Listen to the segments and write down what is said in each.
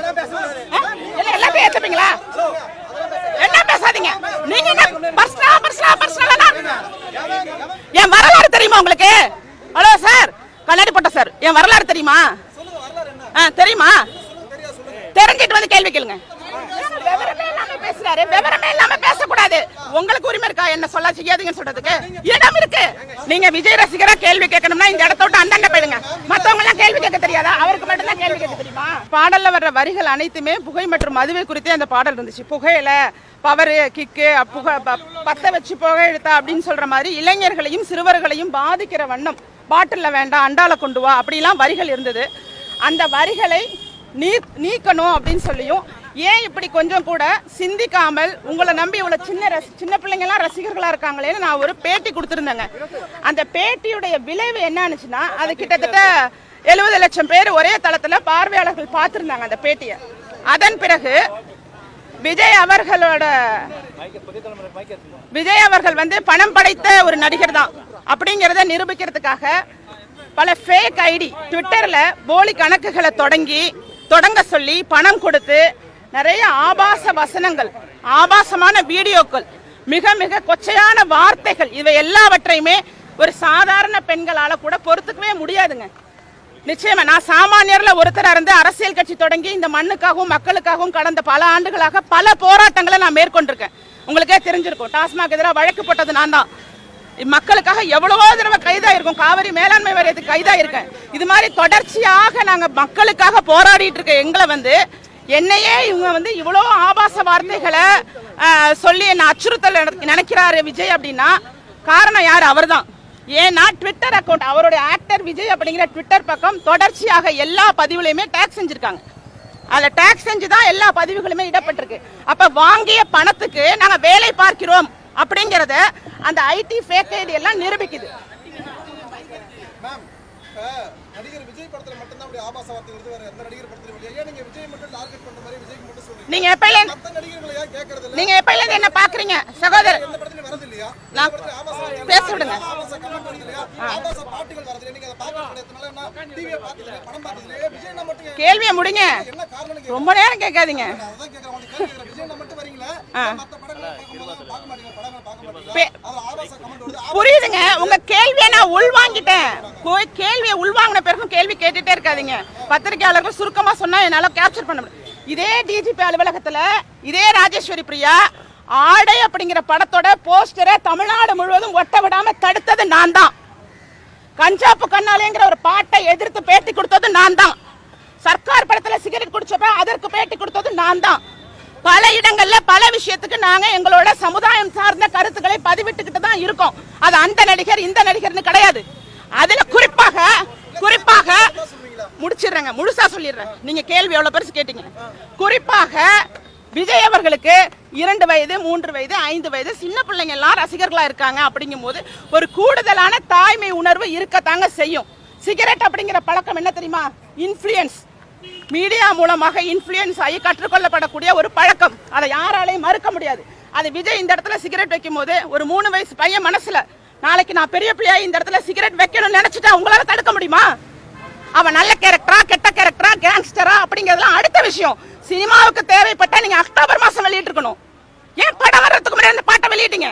ஆ? இல்ல எல்லாத்தையும் ஏத்துப்பீங்களா என்ன பேசாதீங்க நீங்க என்ன பர்சனலா பர்சனலா பர்சனலா என் வரலாறு தெரியுமா உங்களுக்கு ஹலோ சார் கண்ணாடி போட்ட சார் என் வரலாறு தெரியுமா ஆ தெரியுமா தெரிஞ்சிட்டு வந்து கேள்வி கேளுங்க விவரமே இல்லாம பேசுறாரு விவரமே இல்லாம பேசக்கூடாது உங்களுக்கு உரிமை இருக்கா என்ன சொல்ல செய்யாதீங்கன்னு சொல்றதுக்கு இடம் இருக்கு நீங்க விஜய் ரசிகரா கேள்வி கேட்கணும்னா இந்த இடத்த விட்டு அந்தாண்ட போயிடுங்க மத்தவங்க எல்லாம் கேள்வி கேட்க தெரியாதா அவருக்கு மட்டும் தான் கேள்வி கேட்க தெரியுமா பாடல்ல வர்ற வரிகள் அனைத்துமே புகை மற்றும் மதுவை குறித்தே அந்த பாடல் இருந்துச்சு புகையில பவரு கிக்கு புகை ப- பத்த வச்சு புகை இழுத்தா அப்படின்னு சொல்ற மாதிரி இளைஞர்களையும் சிறுவர்களையும் பாதிக்கிற வண்ணம் பாட்டில்ல வேண்டாம் அண்டால கொண்டு வா அப்படிலாம் வரிகள் இருந்தது அந்த வரிகளை நீ நீக்கணும் அப்படின்னு சொல்லியும் ஏன் இப்படி கொஞ்சம் கூட சிந்திக்காமல் உங்களை நம்பி இவ்வளவு சின்ன ரசி சின்ன பிள்ளைங்கலாம் ரசிகர்களா இருக்காங்களேன்னு நான் ஒரு பேட்டி கொடுத்துருந்தேங்க அந்த பேட்டியுடைய விளைவு என்னன்னுச்சுன்னா அது கிட்டத்தட்ட எழுபது லட்சம் பேர் ஒரே தளத்துல பார்வையாளர்கள் பார்த்திருந்தாங்க அந்த பேட்டியை அதன் பிறகு விஜய் அவர்களோட விஜய் அவர்கள் வந்து பணம் படைத்த ஒரு நடிகர் தான் அப்படிங்கறத நிரூபிக்கிறதுக்காக பல ஃபேக் ஐடி ட்விட்டர்ல போலி கணக்குகளை தொடங்கி தொடங்க சொல்லி பணம் கொடுத்து நிறைய ஆபாச வசனங்கள் ஆபாசமான வீடியோக்கள் மிக மிக கொச்சையான வார்த்தைகள் இவை எல்லாவற்றையுமே ஒரு சாதாரண பெண்களால கூட பொறுத்துக்கவே முடியாதுங்க நிச்சயமா நான் சாமானியர்ல ஒருத்தரா இருந்து அரசியல் கட்சி தொடங்கி இந்த மண்ணுக்காகவும் மக்களுக்காகவும் கடந்த பல ஆண்டுகளாக பல போராட்டங்களை நான் மேற்கொண்டிருக்கேன் உங்களுக்கே தெரிஞ்சிருக்கும் டாஸ்மாக் எதிராக வழக்கு போட்டது நான் தான் மக்களுக்காக எவ்வளவோ தடவை கைதாயிருக்கும் காவிரி மேலாண்மை வாரியத்துக்கு கைதாயிருக்கேன் இது மாதிரி தொடர்ச்சியாக நாங்க மக்களுக்காக போராடிட்டு இருக்க எங்களை வந்து என்னையே இவங்க வந்து இவ்வளோ ஆபாச வார்த்தைகளை ஆஹ், சொல்லி என்ன அச்சுறுத்தல் நினை- நினைக்கிறாரு விஜய் அப்படின்னா காரணம் யார் அவர்தான் ஏன்னா ட்விட்டர் அக்கவுண்ட் அவருடைய ஆக்டர் விஜய் அப்படிங்கிற ட்விட்டர் பக்கம் தொடர்ச்சியாக எல்லா பதிவுலையுமே டேக் செஞ்சிருக்காங்க அதுல டேக்ஸ் செஞ்சு தான் எல்லா பதிவுகளுமே இடப்பட்டிருக்கு அப்ப வாங்கிய பணத்துக்கு நாங்க வேலை பார்க்கிறோம் அப்படிங்கறத அந்த ஐடி ஃபேக் ஐடி எல்லாம் நிரூபிக்குது மேம் இப்ப நடிகர் விஜய் படத்துல மட்டும்தான் அப்படி ஆபாச வார்த்தை வருது வேற எந்த நடிகர் படத்துல இல்லையா ஏன் நீங்க விஜய் மட்டும் டார்கெட் பண்ற மாதிரி விஜய்க்கு மட்டும் சொல்றீங்க நீங்க எப்பையில மத்த நடிகர்களை ஏன் கேட்கறது இல்ல நீங்க எப்பையில இருந்து என்ன பாக்குறீங்க சகோதரர் எந்த படத்துலயும் வரது இல்லையா நான் ஆபாச வார்த்தை பேச விடுங்க ஆபாச கமெண்ட் வருது இல்லையா ஆபாச பாட்டுகள் வருது இல்லையா நீங்க அதை பார்க்க கிடையாதுனால என்ன டிவியை பார்த்தது இல்லையா படம் பார்த்தது இல்லையா விஜய்னா மட்டும் ஏன் கேள்வியை முடிங்க என்ன காரணம்னு கேட்க ரொம்ப நேரம் கேட்காதீங்க அதான் கேட்கறேன் உனக்கு கேள்வி கேட்கறேன் விஜய்னா மட்டும் வரீங்களா மத்த படங்களை பார்க்கும்போது பார்க்க மாட்டீங்க படங்களை பார்க்க மாட்டீங்களா பே- அதுல ஆபாச கமெண்ட் வருது புரியுதுங்க உங்க கேள்வியை நான் உள்வாங்கிட்டேன் போய் கேள்வியை உள்வாங்கின பிறகும் கேள்வி கேட்டுட்டே இருக்காதீங்க பத்திரிகையாளர்கள் சுருக்கமா சொன்னா என்னால கேப்சர் பண்ண முடியும் இதே டிஜிபி அலுவலகத்துல இதே ராஜேஸ்வரி பிரியா ஆடை அப்படிங்கிற படத்தோட போஸ்டரை தமிழ்நாடு முழுவதும் ஒட்ட விடாம தடுத்தது நான் தான் கஞ்சாப்பு கண்ணாலேங்கிற ஒரு பாட்டை எதிர்த்து பேட்டி கொடுத்தது நான் தான் சர்க்கார் படத்துல சிகரெட் குடிச்சப்ப அதற்கு பேட்டி கொடுத்தது நான் தான் பல இடங்கள்ல பல விஷயத்துக்கு நாங்க எங்களோட சமுதாயம் சார்ந்த கருத்துக்களை பதிவிட்டுக்கிட்டு தான் இருக்கோம் அது அந்த நடிகர் இந்த நடிகர்னு கிடையாது அதுல குறிப்பாக குறிப்பாக முடிச்சிடுறேங்க முழுசா சொல்லிடுறேன் நீங்க கேள்வி எவ்வளவு பெருசு கேட்டீங்க குறிப்பாக விஜய் அவர்களுக்கு இரண்டு வயது மூன்று வயது ஐந்து வயது சின்ன பிள்ளைங்க எல்லாம் ரசிகர்களா இருக்காங்க அப்படிங்கும் போது ஒரு கூடுதலான தாய்மை உணர்வு இருக்கத்தாங்க செய்யும் சிகரெட் அப்படிங்கிற பழக்கம் என்ன தெரியுமா இன்ஃப்ளூயன்ஸ் மீடியா மூலமாக இன்ஃப்ளூயன்ஸ் ஆகி கற்றுக்கொள்ளப்படக்கூடிய ஒரு பழக்கம் அதை யாராலையும் மறுக்க முடியாது அது விஜய் இந்த இடத்துல சிகரெட் வைக்கும் போது ஒரு மூணு வயசு பையன் மனசுல நாளைக்கு நான் பெரிய பிள்ளையா இந்த இடத்துல சிகரெட் வைக்கணும்னு நினைச்சிட்டா உங்களால தடுக்க முடியுமா அவன் நல்ல கேரக்டரா கெட்ட கேரக்டரா கேங்ஸ்டரா அப்படிங்கறதுலாம் அடுத்த விஷயம் சினிமாவுக்கு தேவைப்பட்டா நீங்க அக்டோபர் மாசம் வெளியிட்டு இருக்கணும் ஏன் படம் வர்றதுக்கு முன்னாடி அந்த பாட்டை வெளியிட்டீங்க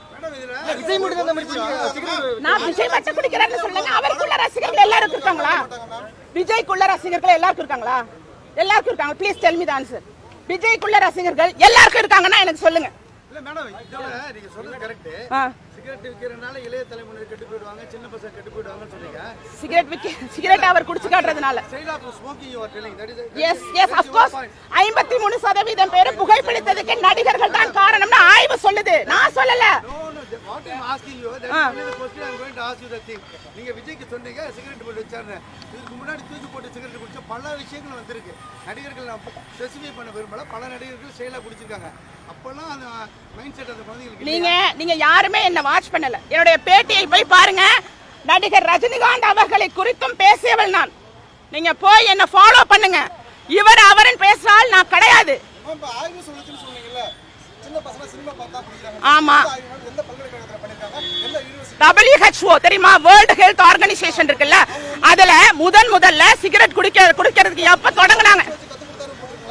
விஜய் மட்டும் தான் சிகரெட் நான் விஜய் மட்டும் குடிக்கிறேன்னு சொல்லுங்க அவருக்குள்ள ரசிகர்கள் எல்லாருக்கும் இருக்காங்களா விஜய்க்குள்ள ரசிகர்கள் எல்லாருக்கும் இருக்காங்களா எல்லாருக்கும் இருக்காங்க please tell me the answer விஜய்க்குள்ள ரசிகர்கள் எல்லாருக்கும் இருக்காங்கன்னா எனக்கு சொல்லுங்க இல்ல மேடம் இதோட நீங்க சொல்றது கரெக்ட் ஆ சிகரெட் விற்கிறனால இளைய தலைமுறையினர் கெட்டு போயிடுவாங்க சின்ன பசங்க கெட்டு போயிடுவாங்கன்னு சொல்றீங்க சிகரெட் விக்க சிகரெட் அவர் குடிச்சு காட்டுறதுனால style of smoking you are telling that is yes yes of course ஐம்பத்தி மூணு சதவீதம் பேர் புகைப்பிடித்ததுக்கு நடிகர்கள் தான் காரணம்னு ஆய்வு சொல்லுது நான் சொல்லல no no what I asking you that ah. Is the question I am going to ask you the thing நீங்க விஜய்க்கு சொன்னீங்க சிகரெட் போட்டு வச்சாருன்னு இதுக்கு முன்னாடி தூக்கி போட்டு சிகரெட் குடிச்ச பல விஷயங்கள் வந்திருக்கு நடிகர்கள் நான் ஸ்பெசிஃபை பண்ண விரும்பல பல நடிகர்கள் ஸ்டைலா குடிச்சிருக்காங்க அப்பெல்லாம் அந்த மைண்ட் செட் அந்த குழந்தைங்களுக்கு நீங்க நீங்க யாருமே என்ன வாட்ச் பண்ணல என்னுடைய பேட்டியை போய் பாருங்க நடிகர் ரஜினிகாந்த் அவர்களை குறித்தும் பேசியவள் நான் நீங்க போய் என்ன ஃபாலோ பண்ணுங்க இவர் அவரன் பேசுறால் நான் கிடையாது இப்ப ஆய்வு சொல்லுச்சுன்னு சொன்னீங்கல்ல சின்ன பசங்க சினிமா பார்த்தா குடிக்கிறாங்க ஆமா இந்த ஆய்வு எந்த பல்கலைக்கழகத்துல பண்ணிருக்காங்க எந்த யூனிவர்சிட்டி WHO தெரியுமா வேர்ல்டு ஹெல்த் ஆர்கனைசேஷன் இருக்குல்ல அதுல முதன் முதல்ல சிகரெட் குடிக்க குடிக்கிறதுக்கு எப்ப தொடங்குனாங்க கத்து கொடுத்தாரு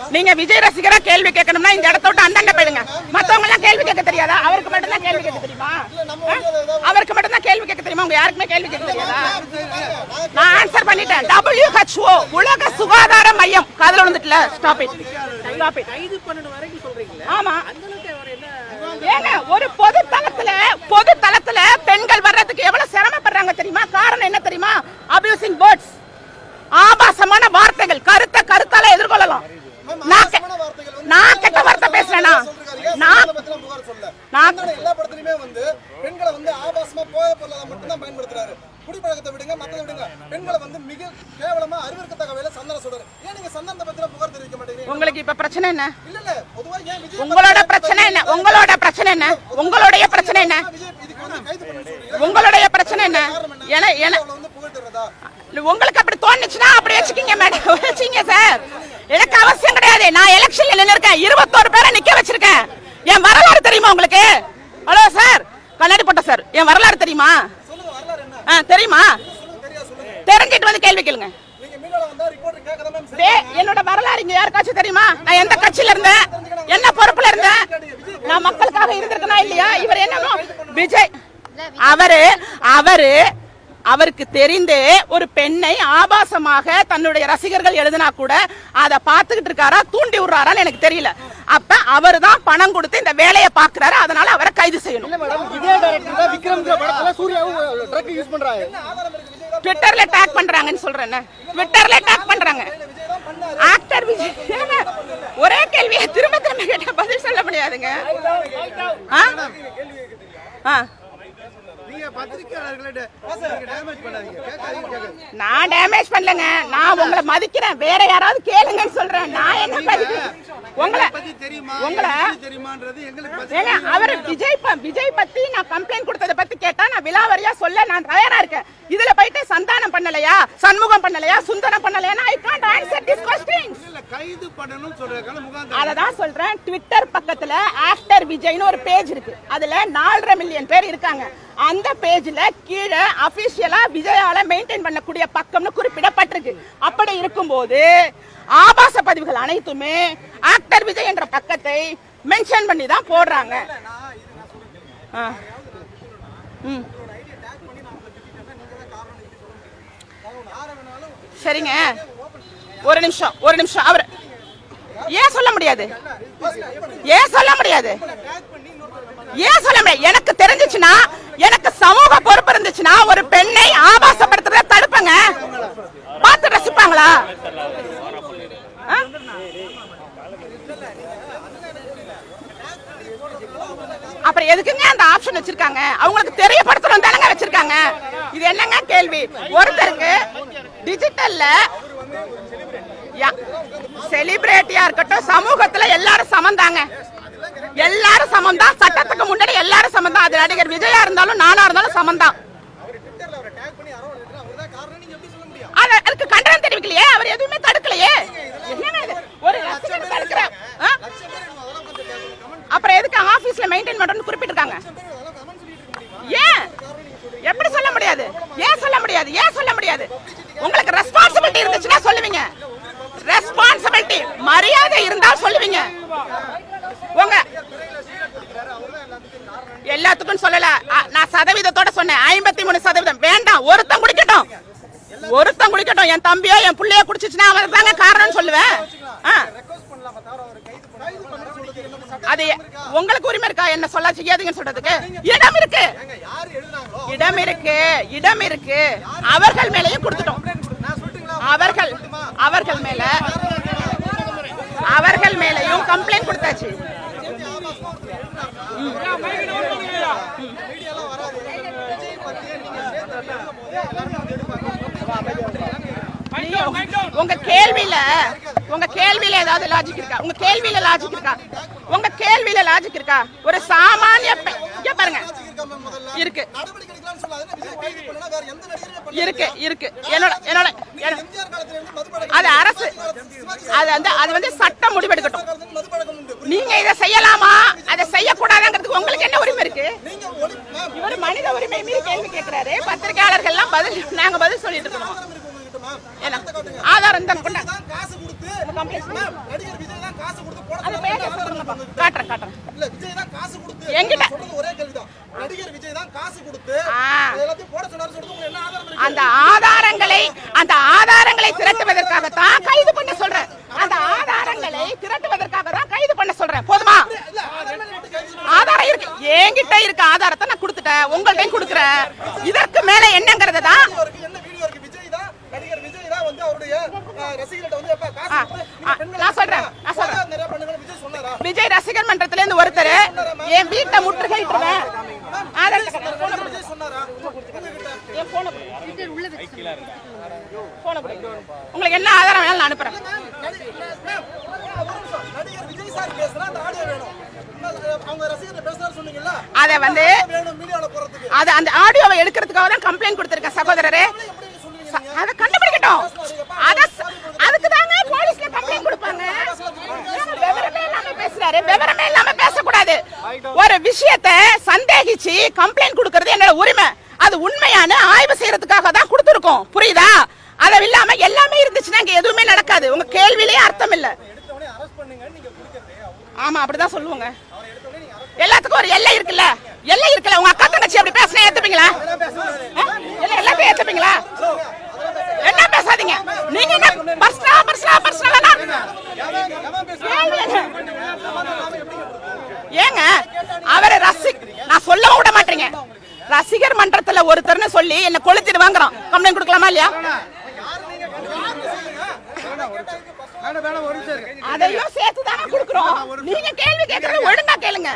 நீங்க விஜய் ரசிகரா கேள்வி கேட்கணும்னா இந்த இடத்த விட்டு அந்தாண்ட போயிடுங்க மத்தவங்க எல்லாம் கேள்வி கேட்க தெரியாதா அவருக்கு மட்டும் தான் கேள்வி கேட்க தெரியுமா ஆ? அவருக்கு மட்டும் தான் கேள்வி கேட்க தெரியுமா உங்க யாருக்குமே கேள்வி கேட்க தெரியாதா நான் ஆன்சர் பண்ணிட்டேன் WHO உலக சுகாதார மையம் காதுல விழுந்துட்டுல ஸ்டாப் இட் ஸ்டாப் இட் கைது பண்ணணும் வரைக்கும் சொல்றீங்களா ஆமா அந்த அளவுக்கு அவர் என்ன ஏங்க ஒரு பொது தளத்துல பொது தளத்துல பெண்கள் வர்றதுக்கு எவ்வளவு சிரமப்படுறாங்க தெரியுமா காரணம் என்ன தெரியுமா அபியூசிங் வேர்ட்ஸ் ஆபாசமான வார்த்தைகள் கருத்தை கருத்தால எதிர்கொள்ளலாம் நான் கெ- நான் கெட்ட வார்த்தை பேசுறேனா நான் நான் எல்லா படத்துலயுமே வந்து பெண்களை வந்து ஆபாசமா போய பொருளாத மட்டும்தான் பயன்படுத்துறாரு குடிப்பழக்கத்தை விடுங்க மத்ததை விடுங்க பெண்களை வந்து மிக கேவலமா அறிவிற்கத்தக்க வேலை சந்தன சொல்றாரு ஏன் நீங்க சந்தனத்தை பத்தின புகார் தெரிவிக்க மாட்டேங்கிறீங்க உங்களுக்கு இப்ப பிரச்சனை என்ன இல்ல இல்ல பொதுவா ஏன் விஜய் உங்களோட பிரச்சனை என்ன உங்களோட பிரச்சனை என்ன உங்களுடைய பிரச்சனை என்ன விஜய் இதுக்கு வந்து கைது பண்ண சொல்றீங்க உங்களுடைய பிரச்சனை என்ன என என அவளை வந்து புகழ்த்துறதா உங்களுக்கு அப்படி தோணுச்சுன்னா அப்படி வச்சுக்கீங்க மேடம் வச்சுங்க சார் எனக்கு அவசியம் கிடையாது நான் எலெக்ஷன்ல நின்னு இருக்கேன் இருபத்தோரு பேரை நிக்க வச்சிருக்கேன் என் வரலாறு தெரியுமா உங்களுக்கு ஹலோ சார் கண்ணாடி போட்ட சார் என் வரலாறு தெரியுமா சொல்லுங்க வரலாறு என்ன ஆ தெரியுமா சொல்லுங்க தெரியா சொல்லுங்க தெரிஞ்சிட்டு வந்து கேள்வி கேளுங்க நீங்க மீனால வந்தா ரிப்போர்ட் கேட்கதான் மேம் டே என்னோட வரலாறு இங்க யாருக்காச்சும் தெரியுமா நான் எந்த கட்சியில இருந்தேன் என்ன பொறுப்புல இருந்தேன் நான் மக்களுக்காக இருந்திருக்கனா இல்லையா இவர் என்னமோ விஜய் அவரு அவரு அவருக்கு தெரிந்தே ஒரு பெண்ணை ஆபாசமாக தன்னுடைய ரசிகர்கள் எழுதினா கூட அதை பார்த்துக்கிட்டு இருக்காரா தூண்டி விடுறாரான்னு எனக்கு தெரியல அப்ப அவர் தான் பணம் கொடுத்து இந்த வேலையை பாக்குறாரு அதனால அவரை கைது செய்யணும் மேடம் இதே டைரக்டர் தான் விக்ரம்ங்கிற படத்துல சூர்யாவும் ட்ரக் யூஸ் பண்றாரு ட்விட்டர்ல டேக் பண்றாங்கன்னு சொல்றேன் ட்விட்டர்ல டேக் பண்றாங்க ஆக்டர் விஜய் ஏங்க, ஒரே கேள்வியை திரும்ப திரும்ப கேட்டா பதில் சொல்ல முடியாதுங்க ஆ? ஆ. நீங்க பத்திரிக்கையாளர்களை டேமேஜ் பண்ணாதீங்க கேட்காதீங்க கேட்காதீங்க நான் டேமேஜ் பண்ணலங்க நான் உங்களை மதிக்கிறேன் வேற யாராவது கேளுங்கன்னு சொல்றேன் நான் என்ன மதிக்கிறேன் உங்களை பத்தி தெரியுமா உங்களை எப்படி தெரியுமான்றது எங்களுக்கு பத்தி ஏங்க அவர் விஜய் ப- விஜய் பத்தி நான் கம்ப்ளைண்ட் கொடுத்தத பத்தி கேட்டா நான் விலாவரியா சொல்ல நான் தயாரா இருக்கேன் இதுல போயிட்டு சந்தானம் பண்ணலையா சண்முகம் பண்ணலையா சுந்தரம் பண்ணலையா I can't answer this questions இல்ல கைது பண்ணணும்னு சொல்றதுக்கான முகாந்தரம் அததான் சொல்றேன் ட்விட்டர் பக்கத்துல ஆக்டர் விஜய்னு ஒரு பேஜ் இருக்கு அதுல நாலரை மில்லியன் பேர் இருக்காங்க அந்த பேஜ்ல கீழே அபிஷியலா விஜயால மெயின்டைன் பண்ணக்கூடிய பக்கம்னு குறிப்பிடப்பட்டிருக்கு அப்படி இருக்கும்போது ஆபாச பதிவுகள் அனைத்துமே ஆக்டர் விஜய் என்ற பக்கத்தை மென்ஷன் பண்ணி தான் போடுறாங்க ஆ. ம். சரிங்க ஒரு நிமிஷம் ஒரு நிமிஷம் அவர் ஏன் சொல்ல முடியாது ஏன் சொல்ல முடியாது ஏன் சொல்ல முடியாது எனக்கு தெரிஞ்சுச்சுன்னா எனக்கு சமூக பொறுப்பு இருந்துச்சுன்னா ஒரு பெண்ணை ஆபாசப்படுத்துறத தடுப்பங்க பார்த்து ரசிப்பாங்களா ஆ? அப்புறம் எதுக்குங்க அந்த ஆப்ஷன் வச்சிருக்காங்க அவங்களுக்கு தெரியப்படுத்தணும் தானங்க வச்சிருக்காங்க இது என்னங்க கேள்வி ஒருத்தருக்கு டிஜிட்டல்ல செலிபிரிட்டியா இருக்கட்டும் சமூகத்துல எல்லாரும் சமந்தாங்க எல்லாரும் சமம்தான் சட்டத்துக்கு முன்னாடி எல்லாரும் சமந்தான் அது நடிகர் விஜயா இருந்தாலும் நானா இருந்தாலும் சமந்தான் அது அதுக்கு கண்டனம் தெரிவிக்கலையே அவர் எதுவுமே தடுக்கலையே என்னங்க இது? ஒரு ரசிகர் தடுக்கிற ஆ? அப்புறம் எதுக்கு ஆபீஸ்ல மெயின்டைன் பண்றேன்னு குறிப்பிட்டிருக்காங்க ஏன் எப்படி சொல்ல முடியாது ஏன் சொல்ல முடியாது ஏன் சொல்ல முடியாது உங்களுக்கு ரெஸ்பான்சிபிலிட்டி இருந்துச்சுன்னா சொல்லுவீங்க ரெஸ்பான்சிபிலிட்டி மரியாதை இருந்தால் சொல்லுவீங்க உங்க எல்லாத்துக்கும் சொல்லல அ, நான் சதவீதத்தோட சொன்னேன் ஐம்பத்தி மூணு சதவீதம் வேண்டாம் ஒருத்தன் குடிக்கட்டும் ஒருத்தன் குடிக்கட்டும் என் தம்பியோ என் புள்ளையோ குடிச்சிச்சுன்னா அவன் தாங்க காரணம்னு சொல்லுவேன் ஆ. அது உங்களுக்கு உரிமை இருக்கா என்ன சொல்ல செய்யாதீங்கன்னு சொல்றதுக்கு இடம் இருக்கு இடம் இருக்கு இடம் இருக்கு அவர்கள் மேலேயும் கொடுத்துட்டோம் அவர்கள் அவர்கள் மேல அவர்கள் மேலேயும் கம்ப்ளைண்ட் கொடுத்தாச்சு நீங்க உங்க- உங்க கேள்வியில உங்க கேள்வியில ஏதாவது லாஜிக் இருக்கா உங்க கேள்வியில லாஜிக் இருக்கா உங்க கேள்வியில லாஜிக் இருக்கா ஒரு சாமானிய பெ- இங்க பாருங்க இருக்கு நடவடிக்கை எடுக்கலாம்னு சொல்லாது விஜய் கைது பண்ணா வேற எந்த நடிகருமே பண்ணல. இருக்கு இருக்கு என்னோட என்னோட என்னோட- எம்ஜிஆர் காலத்துல இருந்து மதுப்பழக்கம் அது அரசு அது வந்து அது வந்து சட்டம் முடிவெடுக்கட்டும் காலத்துல இருந்து மதுப்பழக்கம் உண்டு நீங்க இதை செய்யலாமா அதை செய்யக்கூடாதுங்கிறதுக்கு உங்களுக்கு என்ன உரிமை இருக்கு நீங்க ஒளி மேம் இவர் மனித உரிமை மீறி கேள்வி கேட்கிறாரு பத்திரிகையாளர்கள்லாம் பதில் நாங்க பதில் சொல்லிட்டு இருக்கணும் இருக்கு உங்ககிட்ட மேம் என்ன ஆதாரம் தான் கொண்டா தான் காசு கொடுத்து கம்ப்ளைண்ட் மேம் நடிகர் விஜய் காசு கொடுத்து என்கிட்ட- நான் சொல்றது ஒரே கேள்விதான் நடிகர் விஜய் தான் காசு கொடுத்து ஆ. எல்லாத்தையும் போட சொன்னாரு சொல்றது உங்களுக்கு என்ன ஆதாரம் இருக்கு அந்த ஆதாரங்களை அந்த ஆதாரங்களை திரட்டுவதற்காகத்தான் கைது பண்ண சொல்றேன் அந்த ஆதாரங்களை திரட்டுவதற்காக தான் கைது பண்ண சொல்றேன் போதுமா இல்ல ஆதாரமே விட்டு கைது செய்யணும். ஆதாரம் இருக்கு என்கிட்ட இருக்க ஆதாரத்தை நான் கொடுத்துட்டேன் உங்கள்கிட்ட கொடுக்குறேன் இதற்கு மேல என்னங்கிறது தான் வீடியோ இருக்கு என்ன வீடியோ இருக்கு விஜய் தான் நடிகர் விஜய் தான் வந்து அவருடைய அஹ், ரசிகர்கிட்ட வந்து எப்ப காசு ஆ, கொடுத்து ஆ, நீங்க பெண்களை நான் சொல்றேன், நான் சொல்றேன். போராட்டம் நிறைய பண்ணுங்கன்னு விஜய் சொன்னாரா விஜய் ரசிகர் மன்றத்துல இருந்து ஒருத்தர் என் வீட்டை முற்றுகையிட்டுருவேன் ஆதாரத்தை சொன்னாரா? விஜய் சொன்னாரா உங்ககிட்ட என் போனை போனை உங்களுக்கு என்ன ஆதாரம் வேணாலும் நான் அனுப்புறேன் நடி- மேம், ஒரு நிமிஷம். நடிகர் விஜய் சார் பேசுனா அந்த ஆடியோ வேணும் இன்னும் அவங்க ரசிகர் பேசுறாரு சொன்னீங்கல்ல அதை வந்து வேணும் மீடியால போறதுக்கு அது அந்த ஆடியோவை எடுக்கிறதுக்காக தான் கம்ப்ளைண்ட் கொடுத்திருக்கேன் சகோதரரே எப்படி சொல்லுவீங்க ச- அதை கண்டுபிடிக்கட்டும் அத ச- அதுக்கு தாங்க போலீஸ்ல கம்ப்ளைண்ட் கொடுப்பாங்க ஏங்க விவரமே இல்லாம பேசுறாரு விவரமே இல்லாம பேசக்கூடாது ஒரு விஷயத்த சந்தேகிச்சு கம்ப்ளைண்ட் கொடுக்கறது என்னோட உரிமை அது உண்மையான ஆய்வு செய்யறதுக்காக தான் கொடுத்துருக்கோம் புரியுதா அதை இல்லாம எல்லாமே இருந்துச்சுன்னா இங்க எதுவுமே நடக்காது உங்க கேள்வியிலேயே அர்த்தம் இல்ல எடுத்தவனே அரெஸ்ட் பண்ணுங்க நீங்க குடிக்கிறதே ஆமா அப்படிதான் சொல்லுவாங்க எல்லாத்துக்கும் ஒரு எல்லை இருக்குல்ல எல்லை இருக்குல்ல உங்க அக்கா தங்கச்சி அப்படி பேசினா ஏத்துப்பீங்களா ஆ? எல்லாம் எல்லாத்தையும் ஏத்துப்பீங்களா என்ன பேசாதீங்க நீங்க என்ன பர்சனலா பர்சனலா பர்சனலா கேள்வி என்ன? ஏங்க அவரை ரசி நான் சொல்லவும் விட மாட்டேங்க ரசிகர் மன்றத்துல ஒருத்தர்னு சொல்லி என்ன கொளுத்திட்டு வாங்குறோம் கம்ப்ளைண்ட் கொடுக்கலாமா இல்லையா வேணாம் வேணாம் ஒரு நிமிஷம் இருக்கு அதையும் சேர்த்து தானே கொடுக்குறோம் நீங்க கேள்வி கேட்கறது ஒழுங்கா கேளுங்க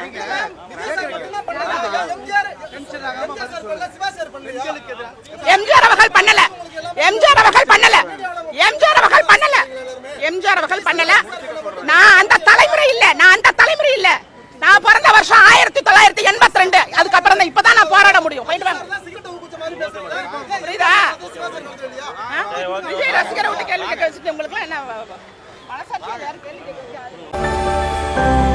எம்ஜிஆர் அவர்கள் பண்ணல எம்ஜிஆர் அவர்கள் பண்ணல எம்ஜிஆர் அவர்கள் பண்ணல எம்ஜிஆர் அவர்கள் பண்ணல நான் அந்த தலைமுறை இல்ல நான் அந்த தலைமுறை இல்ல நான் பிறந்த வருஷம் ஆயிரத்தி தொள்ளாயிரத்தி எண்பத்தி ரெண்டு அதுக்கப்புறம் தான் இப்பதான் நான் போராட முடியும் போயிட்டு வாங்க புரியுதா ஆ? விஜய் ரசிகரை விட்டு கேள்வி கேட்க வச்சுட்டு உங்களுக்கு என்ன மனசாட்சி யாரும் கேள்வி கேட்க